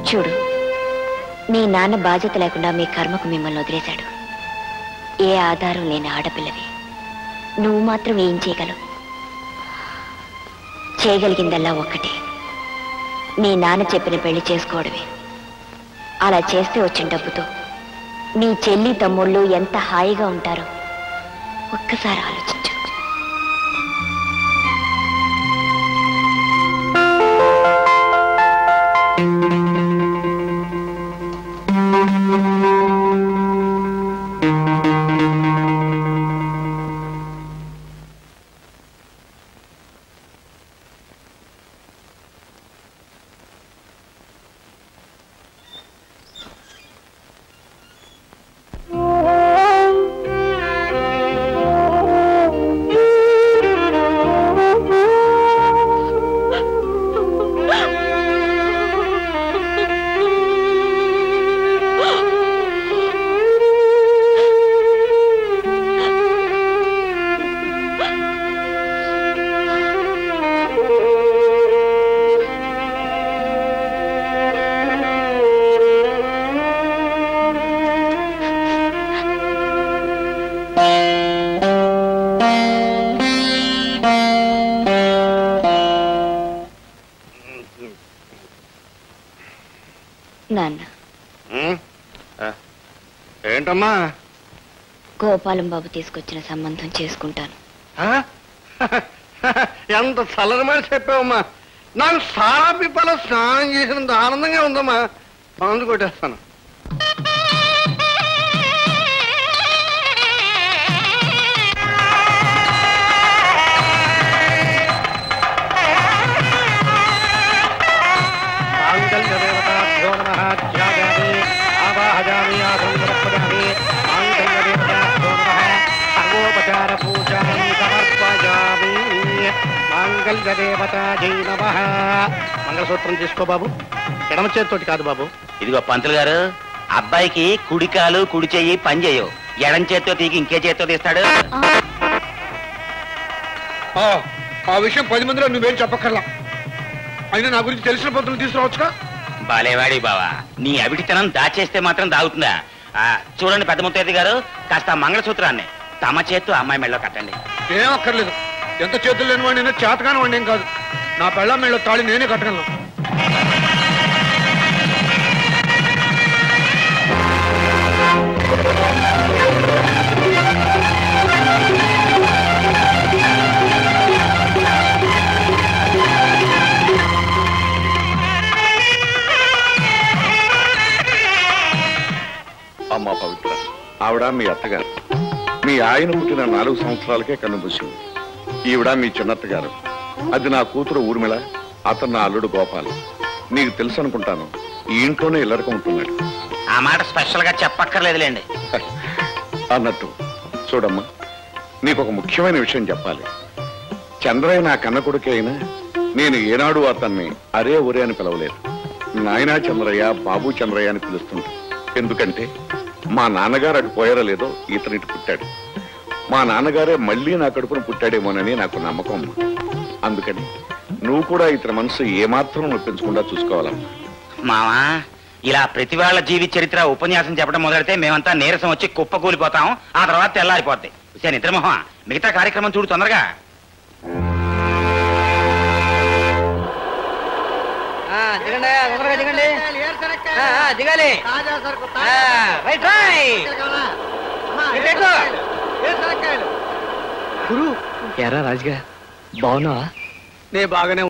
చూడు మీ నాన్న బాధ్యత లేకుండా మీ కర్మకు మిమ్మల్ని వదిలేశాడు ఏ ఆధారం లేని ఆడపిల్లవి నువ్వు మాత్రం ఏం చేయగలవు చేయగలిగిందల్లా ఒక్కటే మీ నాన్న చెప్పిన పెళ్లి చేసుకోవడమే అలా చేస్తే వచ్చిన డబ్బుతో మీ చెల్లి తమ్ముళ్ళు ఎంత హాయిగా ఉంటారో ఒక్కసారి ఆలోచించు నాన్న ఉమ్, ఆ, ఏంటమ్మా గోపాలం బాబు తీసుకొచ్చిన సంబంధం చేసుకుంటాను ఆ? ఎంత చల్లని మాట చెప్పావమ్మా నాకు సారా పిప్పల స్నానం చేసినంత ఆనందంగా ఉందమ్మా మందు కొట్టేస్తాను మాంగళ్యదేవతాభ్యో నమః ధ్యాయామి ఆవాహయామి ఆసందరపదామి మాంగళ్యదేవతాభ్యో నమః సర్వోపచార పూజాం సమర్పయామి మాంగళ్యదేవతాజై నమః మంగళసూత్రం తీసుకో బాబు ఎడమ చేతితోటి కాదు బాబు ఇదిగో పంతులు గారు అబ్బాయికి కుడి కాలు కుడి చెయ్యి పని చేయవు ఎడం చేత్తో తీగి ఇంకే చేత్తో తీస్తాడు ఆ విషయం పది మందిలో నువ్వేం చెప్పక్కర్లా అయినా నా గురించి తెలిసిన పద్ధతులు తీసుకురావచ్చుగా బాలేవాడి బావా నీ అవిటితనం దాచేస్తే మాత్రం దాగుతుందా ఆ, చూడండి పెద్ద ముత్తైది గారు కాస్త ఆ మంగళసూత్రాన్ని తమ చేత్తో అమ్మాయి మెళ్ళలో కట్టండి ఏం అక్కర్లేదు ఎంత చేతులు లేని వాడిని చేతగాని వాడిని ఏం కాదు నా పెళ్ళ మెళ్ళ తాళి నేనే కట్టగలను అమ్మా పవిత్ర ఆవిడ మీ అత్తగారు మీ ఆయన పుట్టిన నాలుగు సంవత్సరాలకే కన్నుమూసింది ఈవిడ మీ చిన్నత్తగారు అది నా కూతురు ఊర్మిళ అతను నా అల్లుడు గోపాల్ నీకు తెలుసు అనుకుంటాను ఈ ఇంట్లోనే ఇల్లరకం ఉంటున్నాడు ఆ మాట స్పెషల్ గా చెప్పక్కర్లేదులేండి అన్నట్టు చూడమ్మా నీకు ఒక ముఖ్యమైన విషయం చెప్పాలి చంద్రయ్య నా కన్న కొడుకే అయినా నేను ఏనాడు అతన్ని అరే ఒరే అని పిలవలేదు నాయనా చంద్రయ్య బాబు చంద్రయ్య అని పిలుస్తుంటా ఎందుకంటే మా నాన్నగారు అటు పోయారో లేదో ఇతనిటి పుట్టాడు మా నాన్నగారే మళ్ళీ నా కడుపున పుట్టాడేమోనని నాకు నమ్మకం అమ్మా. అందుకని నువ్వు కూడా ఇతని మనసు ఏమాత్రం నొప్పించకుండా చూసుకోవాలమ్మా మావా ఇలా ప్రతి వాళ్ళ జీవి చరిత్ర ఉపన్యాసం చెప్పడం మొదలెడితే మేమంతా నీరసం వచ్చి కుప్ప కూలిపోతాం ఆ తర్వాత తెల్లారిపోద్ది సరే నిద్రమోహం మిగతా కార్యక్రమం చూడు తొందరగా దిగండి తొందరగా దిగండి ఆ, ఆ, దిగాలి ఆ, రైట్ రైట్ ఇటు, ఇటు. గురు ఎరా రాజుగా బాగున్నావా నే బాగానే